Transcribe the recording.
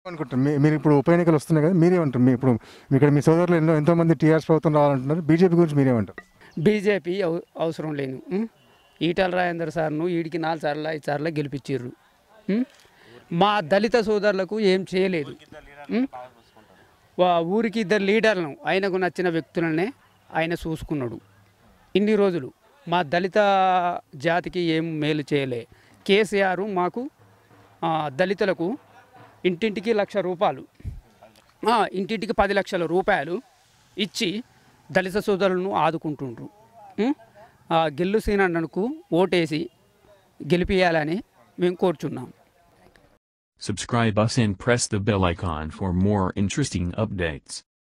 అనుకుంటారు మీ- మీరు ఇప్పుడు ఉప ఎన్నికలు వస్తున్నాయి కదా మీరేమంటారు మీ ఇప్పుడు ఇక్కడ మీ సోదరులు ఎన్నో ఎంతో మంది టీఆర్ఎస్ ప్రభుత్వం రావాలంటున్నారు బీజేపీ గురించి మీరేమంటారు బీజేపీ అవ- అవసరం లేను ఉం? ఈటల రాజేందర్ సార్ను ఈడికి నాలుగు సార్లు ఐదు సార్లు గెలిపించారు ఉం? మా దళిత సోదరులకు ఏం చేయలేదు ఉం? వా- ఊరికి ఇద్దరు లీడర్లను ఆయనకు నచ్చిన వ్యక్తులనే ఆయన చూసుకున్నాడు ఇన్ని రోజులు మా దళిత జాతికి ఏం మేలు చేయలే కేసీఆర్ మాకు ఆ, దళితులకు ఇంటింటికి లక్ష రూపాయలు ఆ, ఇంటింటికి పది లక్షల రూపాయలు ఇచ్చి దళిత సోదరులను ఆదుకుంటుండ్రు ఉం? ఆ, గెల్లు సీనన్నకు ఓటేసి గెలిపియాలని మేము కోరుచున్నాం Subscribe us and press the bell icon for more interesting updates.